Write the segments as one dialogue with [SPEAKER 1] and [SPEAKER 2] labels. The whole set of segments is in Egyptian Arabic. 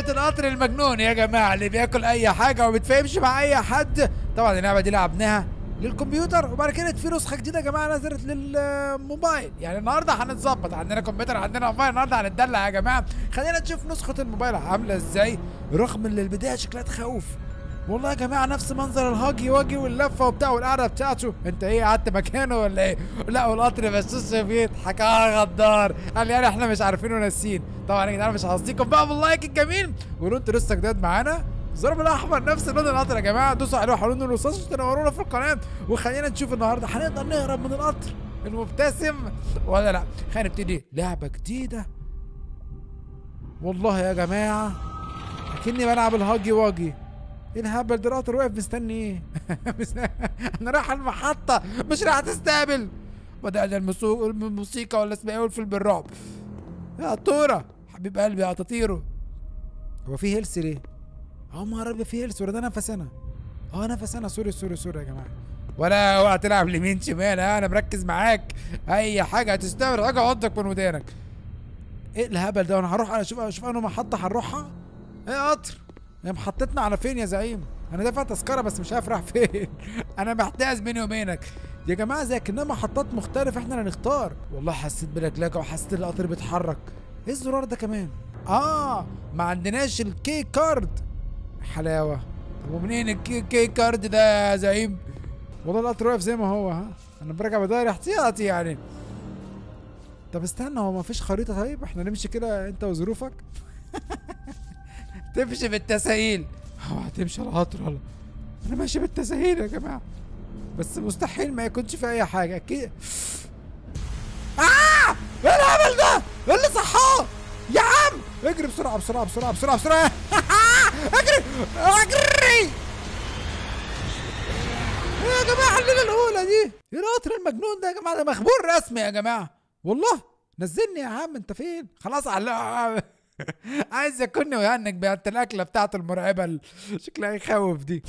[SPEAKER 1] لعبة القطر المجنون يا جماعة اللي بياكل أي حاجة وما بيتفاهمش مع أي حد طبعا اللعبة دي لعبناها للكمبيوتر وبعد كده في نسخة جديدة يا جماعة نزلت للموبايل يعني النهاردة هنتظبط عندنا كمبيوتر عندنا موبايل النهاردة هنتدلع يا جماعة خلينا نشوف نسخة الموبايل عاملة ازاي رغم ان البداية شكلها تخوف والله يا جماعه نفس منظر الهاجي واجي واللفه وبتاع والقعده بتاعته انت ايه قعدت مكانه ولا ايه لا والقطر بس بيضحك اه غدار قال يعني احنا مش عارفين وناسين طبعا يا جدعان مش هصديكم بقى باللايك الجميل ولو انتوا لسه جداد معانا الزرار الاحمر نفس لون القطر يا جماعه دوسوا عليه وحاولوا انه عشان تنورونا في القناه وخلينا نشوف النهارده هنقدر نهرب من القطر المبتسم ولا لا خلينا نبتدي لعبه جديده والله يا جماعه اكني بلعب الهاجي واجي ايه الهبل ده القطر واقف مستني ايه؟ انا رايح المحطة مش رايح تستقبل بدأنا المسو... الموسيقى ولا اسمها ايه الفيلم الرعب يا عطورة حبيب قلبي يا تطيره هو في هيلث ليه؟ اه ما ربي في هيلث ولا ده نفس انا اه نفس انا سوري سوري سوري يا جماعة ولا اوعى تلعب يمين شمال ها انا مركز معاك اي حاجة هتستعمل حاجة حطك من ودانك ايه الهبل ده انا هروح اشوف اشوف انه محطة هنروحها ايه قطر يا محطتنا على فين يا زعيم انا دافع تذكره بس مش عارف راح فين انا محتاج بيني وبينك يا جماعه زي كانها محطات مختلفه احنا اللي نختار والله حسيت بلجلجه وحسيت القطر بيتحرك ايه الزرار ده كمان اه ما عندناش الكي كارد حلاوه طب ومنين الكي كي كارد ده يا زعيم والله القطر واقف زي ما هو ها انا براجع بداير احتياطي يعني طب استنى هو ما فيش خريطه طيب احنا نمشي كده انت وظروفك تمشي بالتساهيل هو هتمشي القطر ولا انا ماشي بالتساهيل يا جماعه بس مستحيل ما يكونش في اي حاجه اكيد اه ايه الهبل ده ايه اللي صحاه يا عم اجري بسرعه بسرعه بسرعه بسرعه بسرعه اجري اجري إيه يا جماعه الليله الاولى دي ايه القطر المجنون ده يا جماعه ده مخبور رسمي يا جماعه والله نزلني يا عم انت فين خلاص على عايز يكون ويهنك بقت الاكله بتاعته المرعبه ال- شكلها يخوف دي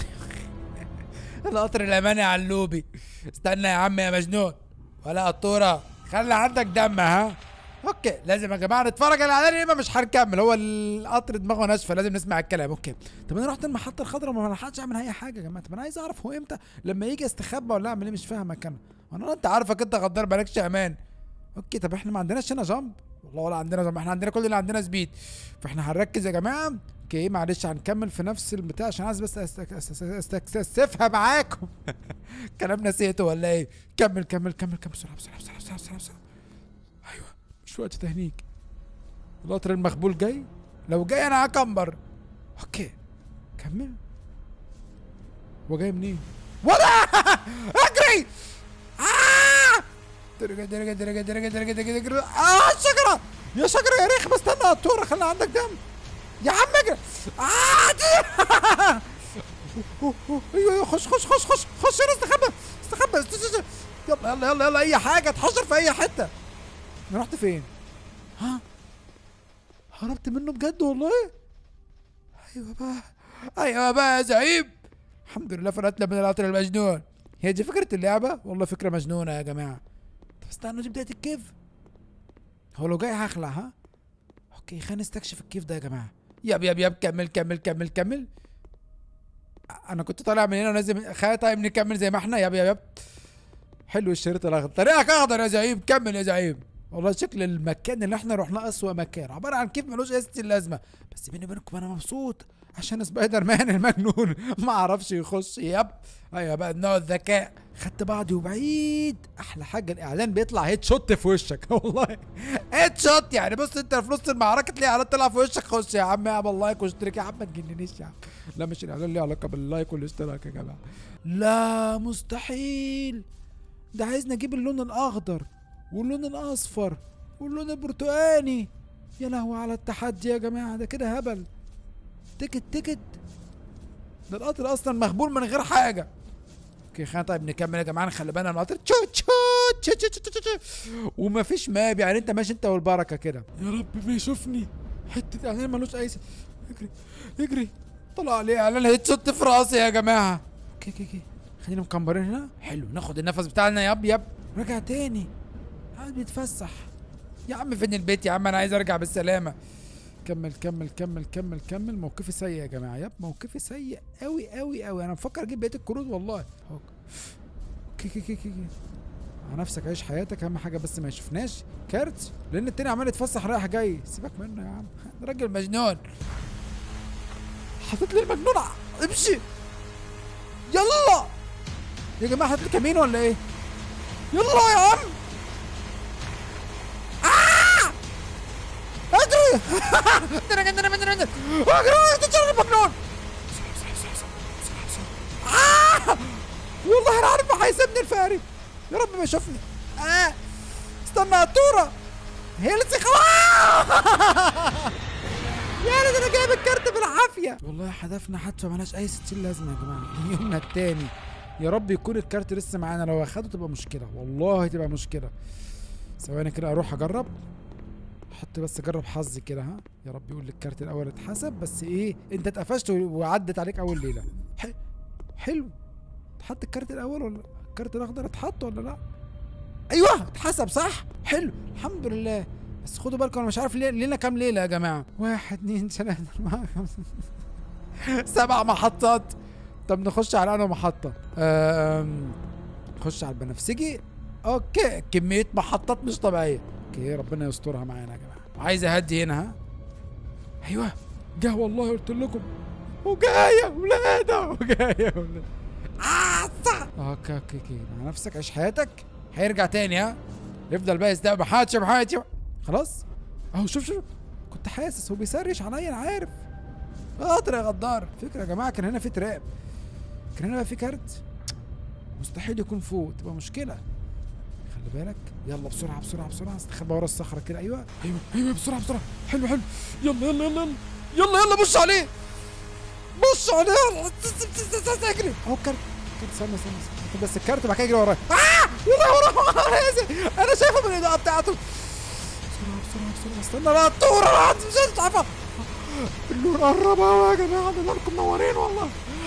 [SPEAKER 1] القطر الاماني علوبي استنى يا عم يا مجنون ولا قطوره خلي عندك دم ها اوكي لازم يا جماعه نتفرج على الاعلان يا اما مش هنكمل هو القطر دماغه ناشفه لازم نسمع الكلام اوكي طب انا رحت المحطه الخضراء ما لحقتش اعمل اي حاجه يا جماعه طب انا عايز اعرف هو امتى لما يجي استخبى ولا اعمل ايه مش فاهمك انا انا انت عارفك انت غدار مالكش امان اوكي طب احنا ما عندناش هنا جامب والله ولا عندنا جامب احنا عندنا كل اللي عندنا سبيد فاحنا هنركز يا جماعه اوكي معلش هنكمل في نفس البتاع عشان عايز بس أستك- أست- استكثفها معاكم كلام نسيته ولا ايه كمل كمل كمل كمل بسرعه بسرعه بسرعه بسرعه بسرعه, بسرعة. ايوه مش وقت تهنيك القطر المخبول جاي لو جاي انا هكمبر اوكي كمل هو جاي منين ولا اجري آه! درجة درجة درجة درجة درجة درجة درجة اه الشجرة يا شجرة يا ريخ استنى يا التورة خلي عندك دم يا عم اجري اه دي أوه، أوه، ايوه ايوه خش خش خش خش خش هنا استخبى استخبى است- است- است- يلا يلا يلا يلا اي حاجة اتحشر في اي حتة انا رحت فين؟ ها؟ هربت منه بجد والله؟ ايوه بقى ايوه بقى يا زعيم الحمد لله فرقتنا من القطر المجنون هي دي فكرة اللعبة والله فكرة مجنونة يا جماعة طب استنوا دي بداية الكيف هو لو جاي هخلع ها اوكي خلينا نستكشف الكيف ده يا جماعة يب يب يب كمل كمل كمل كمل انا كنت طالع من هنا ونازل من خلينا طيب نكمل زي ما احنا يب يب يب حلو الشريط الاخضر طريقك اخضر يا زعيم كمل يا زعيم والله شكل المكان اللي احنا رحناه اسوأ مكان عبارة عن كيف ملوش اي ستين لازمة بس بيني وبينكم انا مبسوط عشان سبايدر مان المجنون ما عرفش يخش يب ايوه بقى نوع الذكاء خدت بعضي وبعيد احلى حاجه الاعلان بيطلع هيد شوت في وشك والله هيد شوت يعني بص انت في نص المعركه تلاقي اعلان طلع في وشك خش يا عم اعمل لايك واشترك يا عم ما تجننيش يا عم لا مش الاعلان ليه علاقه باللايك والاشتراك يا جماعه لا مستحيل ده عايزني اجيب اللون الاخضر واللون الاصفر واللون البرتقاني يا لهوي على التحدي يا جماعه ده كده هبل تكت تكت ده القطر اصلا مخبول من غير حاجه اوكي خلينا طيب نكمل يا جماعه نخلي بالنا من القطر تشو تشو تشو تشو تشو تشو ومفيش ماب يعني انت ماشي انت والبركه كده يا رب ما يشوفني حته اعلان ملوش اي س- اجري اجري طلع عليه اعلان هيت شوت في راسي يا جماعه اوكي اوكي اوكي خلينا مكمبرين هنا حلو ناخد النفس بتاعنا يب يب رجع تاني قاعد بيتفسح يا عم فين البيت يا عم انا عايز ارجع بالسلامه كمل كمل كمل كمل كمل موقفي سيء يا جماعه يب موقفي سيء قوي قوي قوي انا بفكر اجيب بقيه الكروت والله أهو. كي كي كي كي على نفسك عيش حياتك اهم حاجه بس ما يشوفناش كارت لان التاني عمال يتفسح رايح جاي سيبك منه يا عم ده راجل مجنون حاطط لي المجنون ع- امشي يلا يا جماعه حاطط لي كمين ولا ايه يلا يا عم آه! اجري عندنا عندنا عندنا عندنا اجري تشرب المجنون آه! والله انا عارف ما هيسيبني الفاري يا رب ما يشوفني اه استنى يا تورة هي لسه خلاص يا ريت انا جايب الكارت بالعافيه والله هدفنا حتى ملهاش اي ستين لازمه يا جماعه يومنا التاني يا رب يكون الكارت لسه معانا لو اخده تبقى مشكله والله تبقى مشكله ثواني كده اروح اجرب حط بس جرب حظي كده ها يا رب يقول لي الكارت الاول اتحسب بس ايه انت اتقفشت وعدت عليك اول ليله ح- حلو اتحط الكارت الاول ولا الكارت الاخضر اتحط ولا لا ايوه اتحسب صح حلو الحمد لله بس خدوا بالكم انا مش عارف ليه لينا كام ليله يا جماعه واحد اتنين تلاته اربعه خمسه سبع محطات طب نخش على انهي محطه أم... نخش على البنفسجي اوكي كميه محطات مش طبيعيه اوكي ربنا يسترها معانا يا جماعه عايز اهدي هنا ها ايوه جه والله قلت لكم وجاي يا ولاده وجاي يا ولاده آه صح اوكي اوكي اوكي مع نفسك عيش حياتك هيرجع تاني ها يفضل بقى يستقبل بحياتي بحياتي خلاص اهو شوف شوف كنت حاسس هو بيسرش عليا انا عارف قاطر يا غدار فكرة يا جماعة كان هنا في تراب كان هنا بقى في كارت مستحيل يكون فوق تبقى مشكلة خلي بالك يلا بسرعة بسرعة بسرعة استخبى ورا الصخرة كده ايوه ايوه ايوه بسرعة بسرعة حلو حلو يلا يلا يلا يلا يلا يلا بص عليه بص عليه يلا اجري اهو الكارت كارت استنى استنى استنى بس الكارت بعد كده يجري ورايا اه يلا وراه انا شايفه من الاضاءة بتاعته بسرعة بسرعة بسرعة استنى لا الطورة مش عارفة اللون قرب اهو يا جماعة ده ناركم منورين والله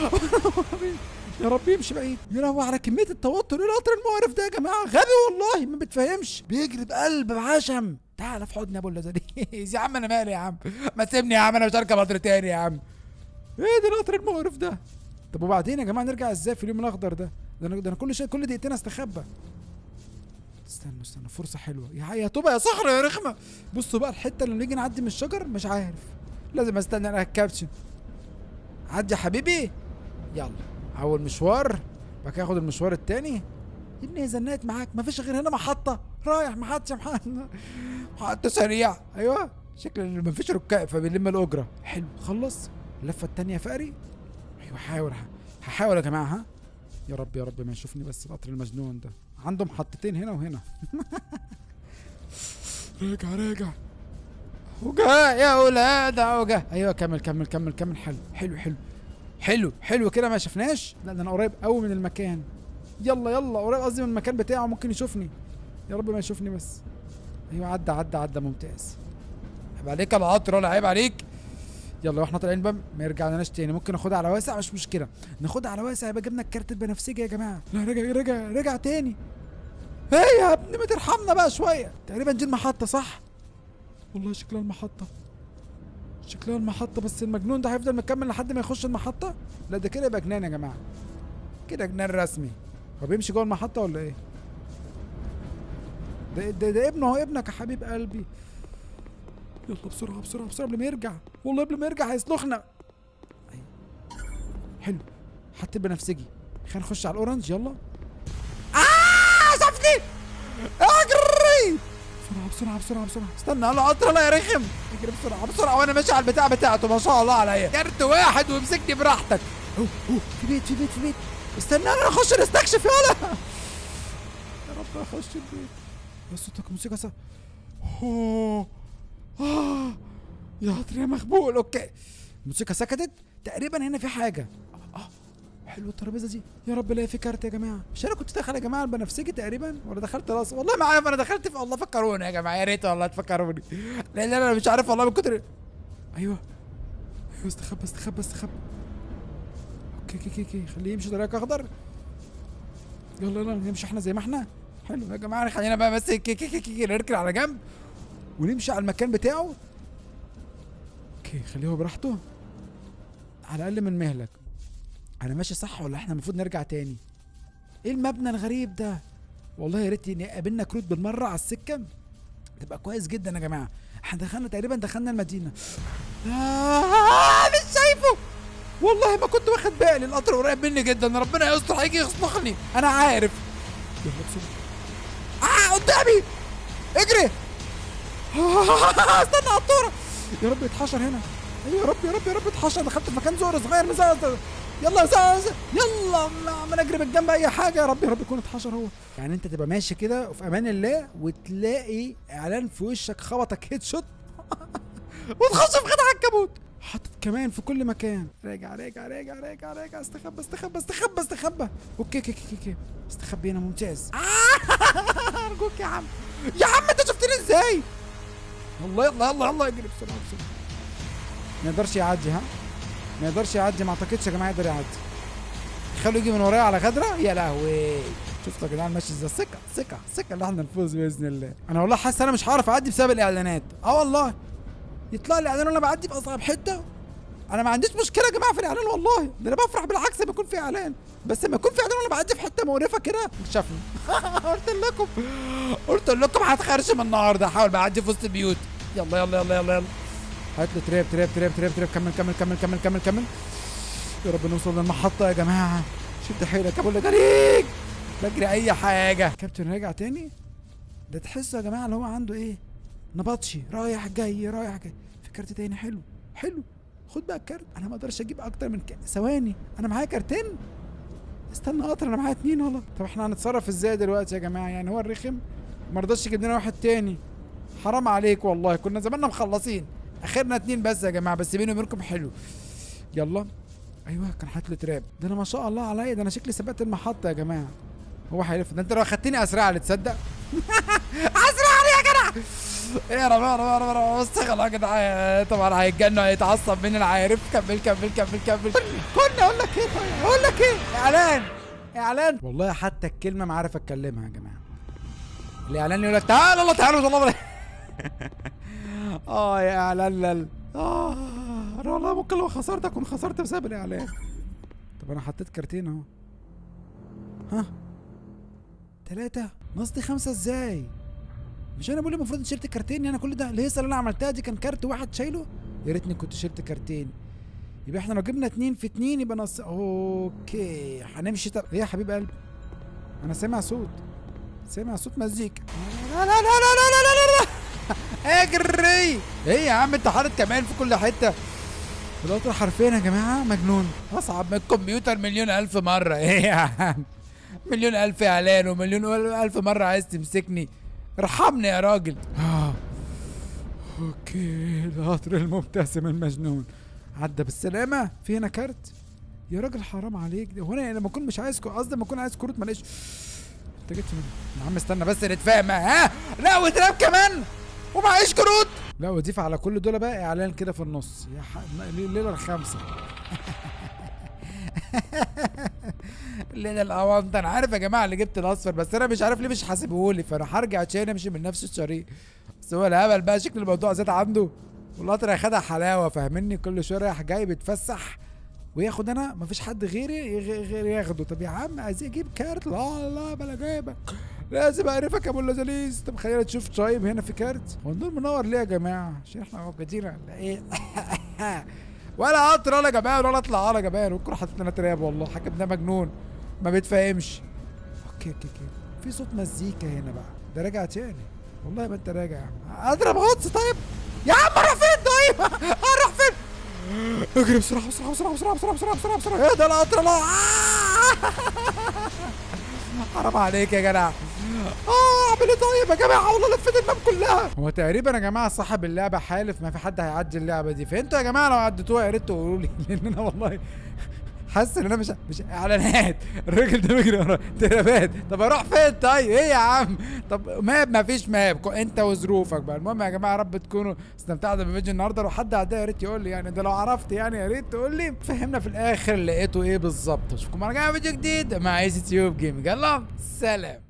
[SPEAKER 1] يا رب يمشي بعيد يا لهوي على كمية التوتر ايه القطر المقرف ده يا جماعة غبي والله ما بتفهمش بيجري بقلب بعشم تعال في حضني يا ابو اللذيذ يا عم انا مالي يا عم ما تسيبني يا عم انا مش هركب قطر تاني يا عم ايه ده القطر المقرف ده طب وبعدين يا جماعة نرجع ازاي في اليوم الاخضر ده ده انا ده انا كل شيء كل دقيقتين استخبى استنوا استنوا فرصة حلوة يا يا طوبة يا صخرة يا رخمة بصوا بقى الحتة اللي نيجي نعدي من الشجر مش عارف لازم استنى انا الكابتشن عدي يا حبيبي يلا اول مشوار بعد كده اخد المشوار التاني يا ابني هي زنقت معاك مفيش غير هنا محطة رايح محطة يا محطة محطة سريع ايوه شكل اللي مفيش ركاب فبيلم الاجرة حلو خلص اللفة التانية يا فقري ايوه حاول هحاول يا جماعة ها يا رب يا رب ما يشوفني بس القطر المجنون ده عنده محطتين هنا وهنا راجع راجع وجا يا ولاد وجا ايوه كمل كمل كمل كمل حلو حلو حلو حلو حلو كده ما شفناش لا ده انا قريب قوي من المكان يلا يلا قريب قصدي من المكان بتاعه ممكن يشوفني يا رب ما يشوفني بس ايوه عدى عدى عدى ممتاز عيب عليك يا العطر ولا عيب عليك يلا واحنا طالعين بقى ما يرجعناش تاني ممكن ناخدها على واسع مش مشكله ناخدها على واسع يبقى جبنا الكارت البنفسجي يا جماعه لا رجع رجع رجع تاني ايه يا ابني ما ترحمنا بقى شويه تقريبا دي المحطه صح والله شكلها المحطه شكلها المحطه بس المجنون ده هيفضل مكمل لحد ما يخش المحطه لا ده كده يبقى جنان يا جماعه كده جنان رسمي هو بيمشي جوه المحطه ولا ايه ده ده, ده ابنه هو ابنك يا حبيب قلبي يلا بسرعه بسرعه بسرعه قبل ما يرجع والله قبل ما يرجع هيسلخنا أيوة. حلو حط البنفسجي خلينا نخش على الاورنج يلا اه شافني اجري بسرعه بسرعه بسرعه بسرعه استنى انا قطر لا يا رخم اجري بسرعه بسرعه وانا ماشي على البتاع بتاعته ما شاء الله عليا كارت واحد وامسكني براحتك اوه اوه في بيت في بيت في بيت استنى انا اخش نستكشف يلا يا رب اخش البيت يا صوتك موسيقى سا اوه آه يا قطر يا مخبول اوكي الموسيقى سكتت تقريبا هنا في حاجه اه حلوه الترابيزه دي يا رب الاقي في كارت يا جماعه مش انا كنت داخل يا جماعه البنفسجي تقريبا ولا دخلت راس والله ما عارف انا دخلت في الله فكروني يا جماعه يا ريت والله تفكروني لان انا مش عارف والله من كتر ايوه ايوه استخبى استخبى استخبى اوكي اوكي اوكي خليه يمشي طريق اخضر يلا يلا نمشي احنا زي ما احنا حلو يا جماعه خلينا بقى بس كي كي كي كي نركن على جنب ونمشي على المكان بتاعه اوكي خليه هو براحته على الاقل من مهلك انا ماشي صح ولا احنا المفروض نرجع تاني ايه المبنى الغريب ده والله يا ريت يقابلنا كروت بالمره على السكه تبقى كويس جدا يا جماعه احنا دخلنا تقريبا دخلنا المدينه آه مش شايفه والله ما كنت واخد بالي القطر قريب مني جدا ربنا يستر هيجي يخطفني انا عارف يلا بسرعه اه قدامي اجري استنى على الطوره يا رب يتحشر هنا ايوه يا رب يا رب يا رب اتحشر دخلت في مكان زور صغير مزاز يلا زاز يلا عمال اجري من جنب اي حاجه يا رب يا رب يكون اتحشر هو يعني انت تبقى ماشي كده وفي امان الله وتلاقي اعلان في وشك خبطك هيد شوت وتخش في خدع الكبوت حاطط كمان في كل مكان راجع راجع راجع راجع راجع استخبى استخبى استخبى استخبى اوكي اوكي اوكي اوكي استخبي هنا ممتاز ارجوك يا عم يا عم انت شفتني ازاي يلا يلا يلا يلا اجري بسرعه بسرعه ما يقدرش يعدي ها ما يقدرش يعدي ما اعتقدش يا جماعه يقدر يعدي خلوا يجي من ورايا على غدره يا لهوي شفتوا يا جدعان ماشي ازاي ثقه ثقه ثقه اللي احنا نفوز باذن الله انا والله حاسس انا مش هعرف اعدي بسبب الاعلانات اه والله يطلع لي اعلان وانا بعدي في اصعب حته انا ما عنديش مشكله يا جماعه في الاعلان والله ده انا بفرح بالعكس لما يكون في اعلان بس لما يكون في اعلان وانا بعدي في حته مقرفه كده شافني قلت لكم قلت لكم هتخرشم النهارده هحاول بعدي في وسط البيوت يلا يلا يلا يلا يلا هات له تريب تريب تريب تريب تريب كمل كمل كمل كمل كمل كمل يا رب نوصل للمحطة يا جماعة شد حيلك ابو جريك بجري اي حاجة كابتن راجع تاني ده تحسه يا جماعة اللي هو عنده ايه نبطشي رايح جاي رايح جاي في كارت تاني حلو حلو خد بقى الكارت انا ما اقدرش اجيب اكتر من ك... ثواني انا معايا كارتين استنى قطر انا معايا اتنين والله طب احنا هنتصرف ازاي دلوقتي يا جماعة يعني هو الرخم ما رضاش يجيب لنا واحد تاني حرام عليك والله كنا زماننا مخلصين اخرنا اتنين بس يا جماعه بس بيني وبينكم حلو يلا ايوه كان حاطط لي تراب ده انا ما شاء الله عليا ده انا شكلي سبقت المحطه يا جماعه هو هيلف ده انت لو خدتني اسرع لي تصدق اسرع لي يا جدع ايه يا ربنا ربنا ربنا بص خلاص يا جدعان طبعا هيتجنن هيتعصب من العارف كمل كمل كمل كمل كنا اقول لك ايه طيب اقول لك ايه اعلان اعلان والله حتى الكلمه ما عارف اتكلمها يا جماعه الاعلان يقول لك تعال الله تعالوا والله اه يا اعلان اه انا والله ممكن لو خسرت اكون خسرت بسبب الاعلان طب انا حطيت كارتين اهو ها ثلاثة ناقص خمسة ازاي؟ مش انا بقول المفروض شلت كارتين انا كل ده الهيصه اللي انا عملتها دي كان كارت واحد شايله يا ريتني كنت شلت كارتين يبقى احنا لو جبنا اتنين في اتنين يبقى نص اوكي هنمشي طب ايه يا حبيب قلبي انا سامع صوت سامع صوت مزيكا لا لا لا لا لا لا لا, لا. اجري ايه يا عم انت حاطط كمان في كل حته القطر حرفيا يا جماعه مجنون اصعب من الكمبيوتر مليون الف مره ايه يا عم مليون الف اعلان ومليون الف مره عايز تمسكني ارحمني يا راجل آه. اوكي القطر المبتسم المجنون عدى بالسلامه في هنا كارت يا راجل حرام عليك ده هو انا لما اكون مش عايز قصدي لما اكون عايز كروت ماليش انت جبت من يا عم استنى بس نتفاهم ها لا وتراب كمان ومعيش كروت لا وضيف على كل دول بقى اعلان كده في النص يا ح... الليله الخامسه الليله الاونطه انا عارف يا جماعه اللي جبت الاصفر بس انا مش عارف ليه مش حاسبهولي فانا هرجع عشان امشي من نفس الطريق بس هو الهبل بقى شكل الموضوع زاد عنده والقطر هياخدها حلاوه فاهمني كل شويه رايح جاي بيتفسح وياخد انا مفيش حد غيري غير ياخده طب يا عم عايز اجيب كارت لا لا بلا جايبك لازم اعرفك يا ابو اللذيذ طب خلينا نشوف طيب هنا في كارت هو النور منور ليه يا جماعه عشان احنا موجودين ولا ايه ولا قطر ولا جبان ولا اطلع ولا جبان والكره حاطط لنا تراب والله حاجه ده مجنون ما بيتفهمش اوكي اوكي اوكي في صوت مزيكا هنا بقى ده راجع تاني والله ما انت راجع يا عم اضرب غطس طيب يا عم اروح فين طيب اروح فين اجري بسرعه بسرعه بسرعه بسرعه بسرعه بسرعه بسرعه بسرعه ايه ده القطر لا حرام عليك يا جدع اه اعمل ايه طيب يا جماعه والله لفيت الماب كلها هو تقريبا يا جماعه صاحب اللعبه حالف ما في حد هيعدي اللعبه دي فانتوا يا جماعه لو عديتوها يا ريت تقولوا لي لان انا والله حاسس ان انا مش مش اعلانات الراجل ده بيجري ورا ترابات طب اروح فين طيب ايه يا عم طب ماب ما فيش ماب انت وظروفك بقى المهم يا جماعه يا رب تكونوا استمتعتوا بالفيديو النهارده لو حد عدى يا ريت يقول لي يعني ده لو عرفت يعني يا ريت تقول لي فهمنا في الاخر لقيتوا ايه بالظبط اشوفكم مره جايه فيديو جديد مع ايزي تيوب جيمنج يلا سلام